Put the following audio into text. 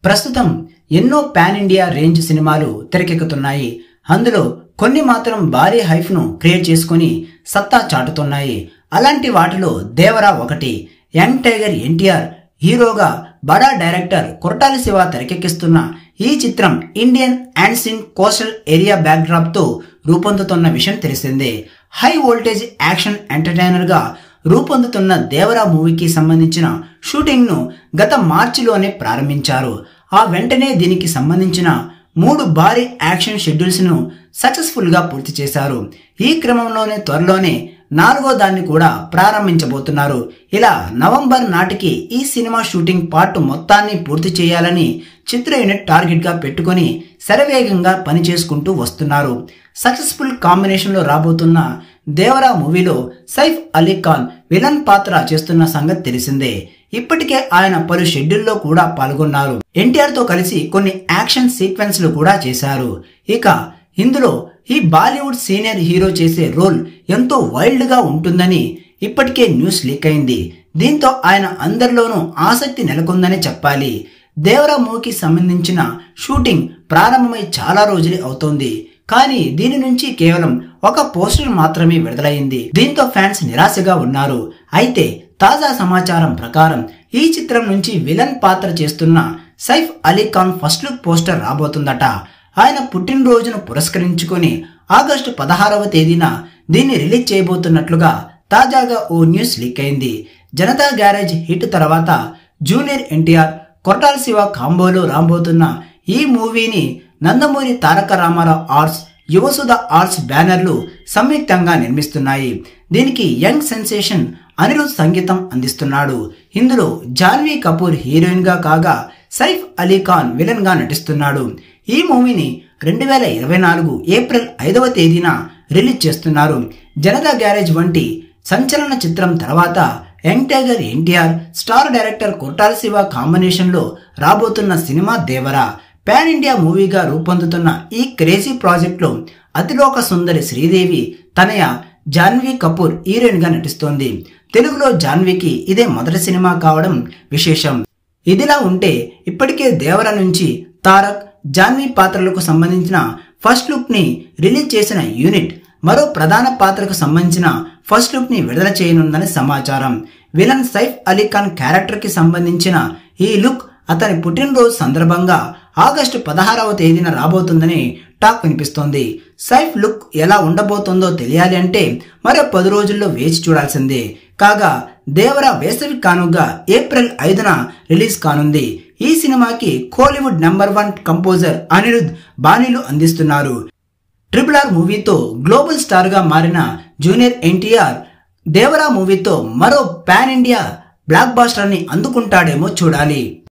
ప్రస్తుతం ఎన్నో pan India range సినిమాలు తెరకెక్కుతున్నాయి అందులో కొన్ని మాత్రం భారీ హైఫ్ ను క్రియేట్ చేసుకుని సత్తా చాటుతున్నాయి అలాంటి వాటిలో దేవరా ఒకటి యంగ్ టైగర్ ఎన్టీఆర్ హీరోగా బడా డైరెక్టర్ కొరటాల శివ తెరకెక్కిస్తున్న ఈ చిత్రం Indian ancient coastal area backdrop తో రూపొందుతున్న విషయం తెలిసిందే హై వోల్టేజ్ యాక్షన్ ఎంటర్టైనర్ గా రూపొందుతున్న దేవరా మూవీకి సంబంధించిన షూటింగ్ ను గత మార్చిలోనే ప్రారంభించారు ఆ వెంటనే దీనికి సంబంధించిన మూడు భారీ యాక్షన్ షెడ్యూల్స్ ను సక్సెస్ఫుల్ గా పూర్తి చేశారు ఈ క్రమంలోనే త్వరలోనే నాలుగో దాన్ని కూడా ప్రారంభించబోతున్నారు ఇలా నవంబర్ నాటికి ఈ సినిమా షూటింగ్ పార్ట్ మొత్తాన్ని పూర్తి చేయాలని చిత్ర యూనిట్ టార్గెట్ గా పెట్టుకుని శరవేగంగా పని చేసుకుంటూ వస్తున్నారు సక్సెస్ఫుల్ కాంబినేషన్ లో రాబోతున్న దేవరా మూవీలో సైఫ్ అలీ ఖాన్ విలన్ పాత్ర చేస్తున్న సంగతి తెలిసిందే ఇప్పటికే ఆయన పలు షెడ్యూల్లో కూడా పాల్గొన్నారు ఎన్టీఆర్ తో కలిసి కొన్ని యాక్షన్ సీక్వెన్స్లు కూడా చేశారు ఇక ఇందులో ఈ బాలీవుడ్ సీనియర్ హీరో చేసే రోల్ ఎంతో వైల్డ్ గా ఉంటుందని ఇప్పటికే న్యూస్ లీక్ అయింది దీంతో ఆయన అందరిలోనూ ఆసక్తి నెలకొందని చెప్పాలి దేవరా మూవీకి సంబంధించిన షూటింగ్ ప్రారంభమై చాలా రోజులే అవుతోంది కానీ దీని నుంచి కేవలం ఒక పోస్టర్ మాత్రమే విడుదలైంది దీంతో ఫ్యాన్స్ నిరాశగా ఉన్నారు అయితే తాజా సమాచారం ప్రకారం ఈ చిత్రం నుంచి విలన్ పాత్ర చేస్తున్న Saif Ali Khan first look poster రాబోతుందట ఆయన పుట్టినరోజును పురస్కరించుకొని ఆగస్టు పదహారవ తేదీన దీన్ని రిలీజ్ చేయబోతున్నట్లుగా తాజాగా ఓ న్యూస్ లీక్ అయింది జనతా గ్యారేజ్ హిట్ తర్వాత జూనియర్ ఎన్టీఆర్ కొరటాల శివ కాంబోలో రాబోతున్న ఈ మూవీని నందమూరి తారక రామారావు ఆర్ట్స్ యువసుధ ఆర్ట్స్ బ్యానర్లు సంయుక్తంగా నిర్మిస్తున్నాయి దీనికి యంగ్ సెన్సేషన్ అనిరుద్ సంగీతం అందిస్తున్నాడు ఇందులో జాన్వీ కపూర్ హీరోయిన్ గా కాగా సైఫ్ అలీ ఖాన్ విలన్ గా నటిస్తున్నాడు ఈ మూవీని రెండు వేల ఇరవై నాలుగు ఏప్రిల్ ఐదవ తేదీన రిలీజ్ చేస్తున్నారు జనతా గ్యారేజ్ వంటి సంచలన చిత్రం తర్వాత young tiger NTR star director Koratala Siva combination లో రాబోతున్న సినిమా దేవరా పాన్ ఇండియా మూవీగా రూపొందుతున్న ఈ క్రేజీ ప్రాజెక్ట్ లో అతిలోక సుందరి శ్రీదేవి తనయ జాన్వీ కపూర్ హీరోయిన్ గా నటిస్తోంది తెలుగులో జాన్వీకి ఇదే మొదటి సినిమా కావడం విశేషం ఇదిలా ఉంటే ఇప్పటికే దేవర నుంచి తారక్ జాన్వీ పాత్రలకు సంబంధించిన ఫస్ట్ లుక్ ని రిలీజ్ చేసిన యూనిట్ మరో ప్రధాన పాత్రకు సంబంధించిన ఫస్ట్ లుక్ ని విడుదల చేయనుందని సమాచారం విలన్ సైఫ్ అలీ ఖాన్ క్యారెక్టర్ కి సంబంధించిన ఈ లుక్ అతని పుట్టినరోజు సందర్భంగా ఆగస్టు పదహారవ తేదీన రాబోతుందని టాక్ వినిపిస్తోంది సైఫ్ లుక్ ఎలా ఉండబోతుందో తెలియాలి అంటే మరో పది రోజుల్లో వేచి చూడాల్సిందే కాగా దేవర వేసవి కానుగా ఏప్రిల్ ఐదున రిలీజ్ కానుంది ఈ సినిమాకి Kollywood number one composer Anirudh బాణీలు అందిస్తున్నారు ట్రిపుల్ ఆర్ మూవీతో గ్లోబల్ స్టార్ గా మారిన జూనియర్ ఎన్టీఆర్ దేవరా మూవీతో మరో పాన్ ఇండియా బ్లాక్ బాస్టర్ ని అందుకుంటాడేమో చూడాలి